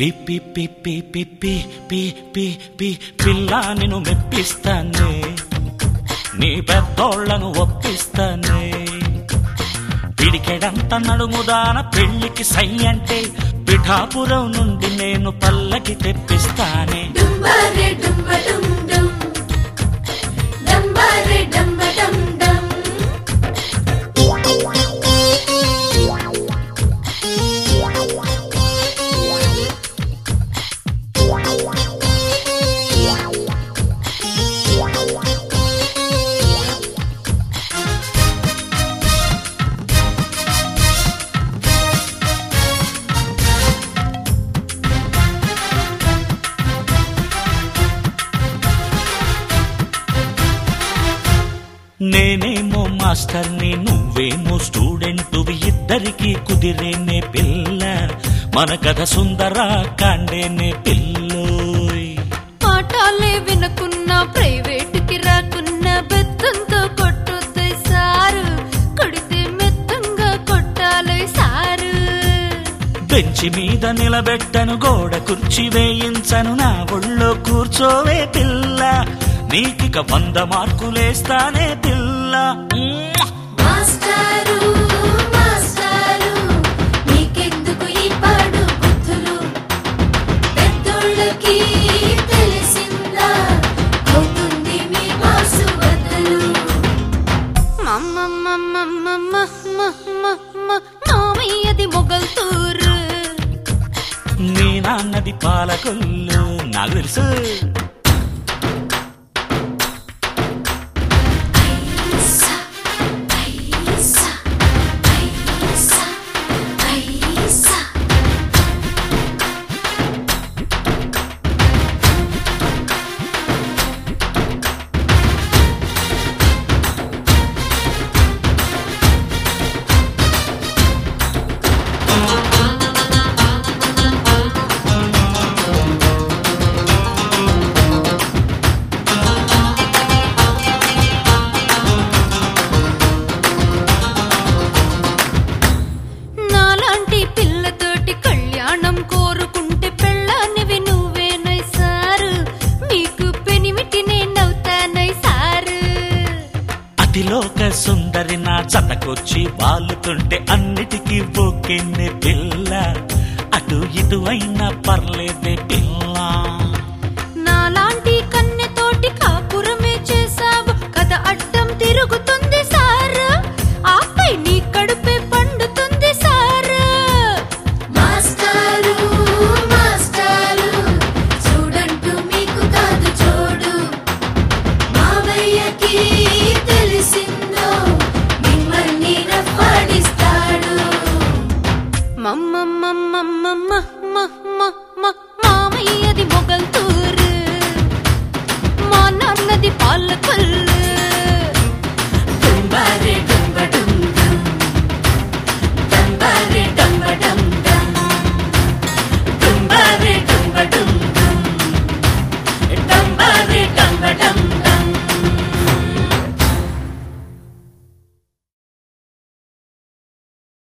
P పి పి పి పి పి పి పి పి పిల్ల నిన్ను మెప్పిస్తానే నీ పెద్దోళ్లను ఒప్పిస్తానే పిడికెడంత నడుముదాన పెళ్లికి సై అంటే పిఠాపురం నుండి నేను పల్లకి తెప్పిస్తానే డుంబరే డుంబ డుం డుం డంబరే డంబ డం డం నేనేమో మాస్టర్ని నువ్వేమో స్టూడెంట్ ఇద్దరికి కుదిరేనే పిల్ల మన కథ సుందర కాండేనే పిల్లోయ్ పాఠాలే వినకున్నా ప్రైవేటుకి రాకున్నా బెత్తంతో కొట్టొద్దు సారు కొడితే మెత్తంగా కొట్టాలి సారు బెంచి మీద నిలబెట్టను గోడ కుర్చీ వేయించను నా ఒళ్ళో కూర్చోవే పిల్ల నీకిక వంద మార్కులేస్తానే పిల్ల మ్మ్. మాస్టారు మాస్టారు నీకెందుకు ఈ పాడు బుద్ధులు పెద్దోళ్ళకి తెలిసిందా అవుతుంది మీ మాసు బదులు మామయ్యది మొగల్తూరు నీ నాన్నది పాలకొల్లు నాకు తెలుసు ఐసా ఐసా ఐసా ఐసా నాలాంటి పిల్లతోటి కళ్యాణం కోరుకుంటే పెళ్ళానివి నువ్వేనై సారు నీకు పెనిమిటి నేనవుతానై సారు అతిలోక సుందరి నా జతకొచ్చి వాలుతుంటే అన్నిటికీ ఓకెన్నే పిల్ల అటు ఇటు అయినా పర్లేదే పిల్ల నాలాంటి కన్నెతోటి కాపురమే చేసావు కథ అడ్డం తిరుగుతుంది సారు ఆపై నీ కడుపే పండుతుంది సారు మాస్టారు మాస్టారు చూడంటూ మీకు కాదు చూడు మావయ్యకి తెలిసిందో మిమ్మల్ని రప్పాడిస్తాడు మామయ్యది మొగల్తూరు మా నాన్నది పాలకొల్లు